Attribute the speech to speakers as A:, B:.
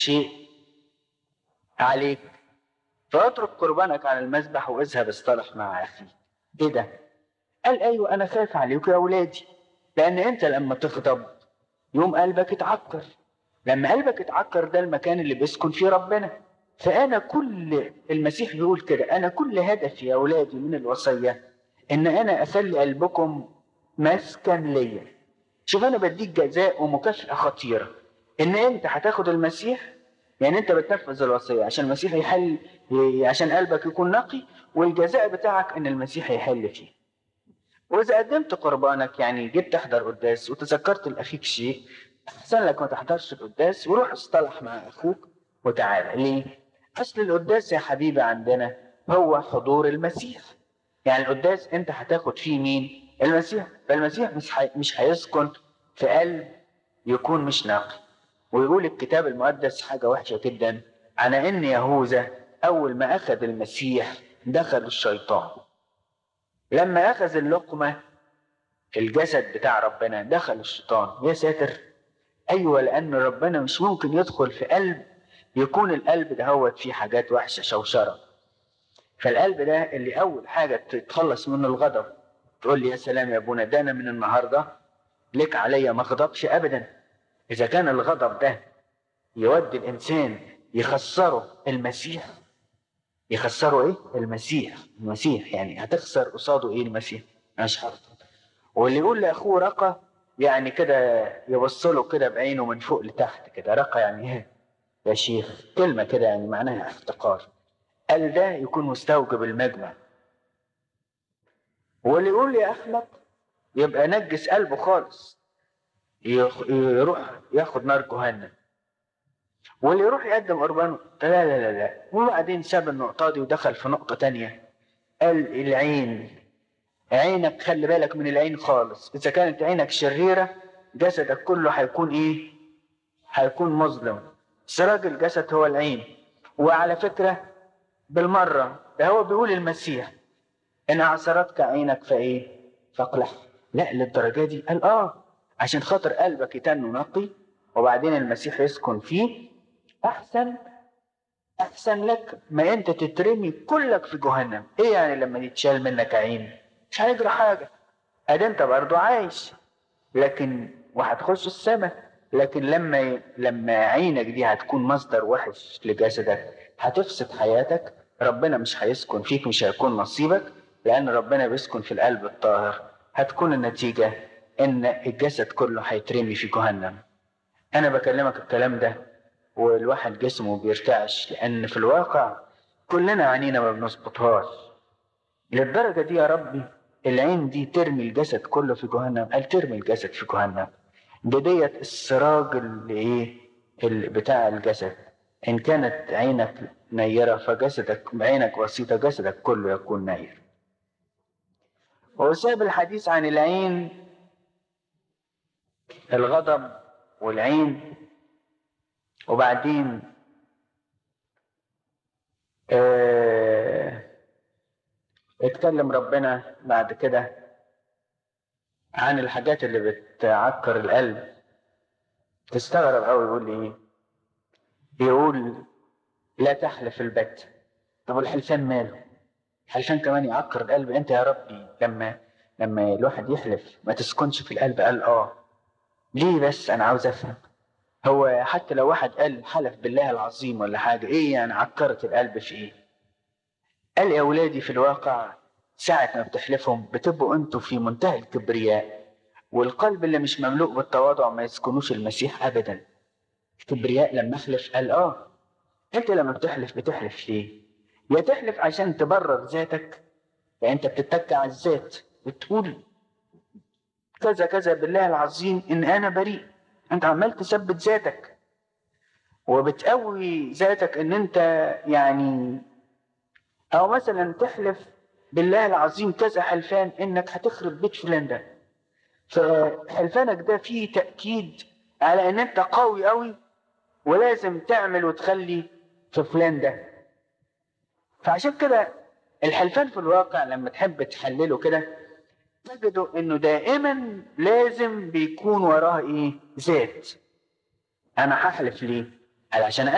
A: شيء عليك فاترك قربانك على المذبح واذهب اصطلح مع اخيك ايه ده قال ايوه انا خايف عليكم يا اولادي لان انت لما تغضب يوم قلبك اتعكر لما قلبك اتعكر ده المكان اللي بيسكن فيه ربنا فانا كل المسيح بيقول كده انا كل هدفي يا اولادي من الوصيه ان انا اخلي قلبكم مسكن ليا شوف انا بديك جزاء ومكافاه خطيره ان انت هتاخد المسيح يعني انت بتنفذ الوصيه عشان المسيح يحل عشان قلبك يكون نقي والجزاء بتاعك ان المسيح يحل فيه واذا قدمت قربانك يعني جيت تحضر قداس وتذكرت لاخيك شيء احسن لك ما تحضرش القداس وروح اصطلح مع اخوك وتعالى ليه اصل القداس يا حبيبي عندنا هو حضور المسيح يعني القداس انت هتاخد فيه مين المسيح فالمسيح مش حي... مش هيسكن في قلب يكون مش نقي ويقول الكتاب المقدس حاجه وحشه جدا عن ان يهوذا اول ما اخذ المسيح دخل الشيطان لما اخذ اللقمه الجسد بتاع ربنا دخل الشيطان يا ساتر ايوه لان ربنا مش ممكن يدخل في قلب يكون القلب ده هو فيه حاجات وحشه شوشره فالقلب ده اللي اول حاجه تتخلص منه الغضب تقول لي يا سلام يا ابونا ده انا من النهارده لك عليا ما اغضبش ابدا اذا كان الغضب ده يودي الانسان يخسره المسيح يخسره ايه المسيح المسيح يعني هتخسر قصاده ايه المسيح مش هرضى واللي يقول لاخوه رقى يعني كده يبص له كده بعينه من فوق لتحت كده رقى يعني ايه يا شيخ كلمه كده يعني معناها احتقار قال ده يكون مستوجب المجمع واللي يقول لي احمق يبقى نجس قلبه خالص يروح ياخد نار جهنم واللي يروح يقدم قربانه لا لا لا لا وبعدين ساب النقطة دي ودخل في نقطة تانية قال العين عينك خلي بالك من العين خالص إذا كانت عينك شريرة جسدك كله هيكون إيه؟ هيكون مظلم سراج الجسد هو العين وعلى فكرة بالمرة ده هو بيقول المسيح إن أعصرتك عينك فإيه؟ فاقلع لا للدرجة دي قال آه عشان خاطر قلبك يتنو نقي وبعدين المسيح يسكن فيه احسن احسن لك ما انت تترمي كلك في جهنم ايه يعني لما يتشال منك عين مش هيجرى حاجه ادي انت برضه عايش لكن وهتخش السماء لكن لما لما عينك دي هتكون مصدر وحش لجسدك هتفسد حياتك ربنا مش هيسكن فيك مش هيكون نصيبك لان ربنا بيسكن في القلب الطاهر هتكون النتيجه ان الجسد كله هيترمي في جهنم انا بكلمك الكلام ده والواحد جسمه بيرتعش لان في الواقع كلنا عينينا ما بنظبطهاش للدرجه دي يا ربي العين دي ترمي الجسد كله في جهنم قال ترمي الجسد في جهنم ده ديت السراج اللي ايه اللي بتاع الجسد ان كانت عينك نيره فجسدك عينك بسيطه جسدك كله يكون نير وساب الحديث عن العين الغضب والعين وبعدين اه اتكلم ربنا بعد كده عن الحاجات اللي بتعكر القلب تستغرب قوي يقول لي ايه يقول لا تحلف البت طب الحلفان ماله الحلفان كمان يعكر القلب انت يا ربي لما لما الواحد يحلف ما تسكنش في القلب قال اه ليه بس انا عاوز افهم هو حتى لو واحد قال حلف بالله العظيم ولا حاجه ايه يعني عكرت القلب في ايه قال يا ولادي في الواقع ساعة ما بتحلفهم بتبقوا انتوا في منتهى الكبرياء والقلب اللي مش مملوء بالتواضع ما يسكنوش المسيح ابدا الكبرياء لما احلف قال اه انت لما بتحلف بتحلف ليه يا تحلف عشان تبرر ذاتك يعني انت بتتكى على الذات بتقول كذا كذا بالله العظيم ان انا بريء انت عمال تثبت ذاتك وبتقوي ذاتك ان انت يعني او مثلا تحلف بالله العظيم كذا حلفان انك هتخرب بيت فلان ده فحلفانك ده فيه تاكيد على ان انت قوي قوي ولازم تعمل وتخلي في فلان ده فعشان كده الحلفان في الواقع لما تحب تحلله كده تجدوا انه دائما لازم بيكون وراه ايه ذات انا هحلف ليه علشان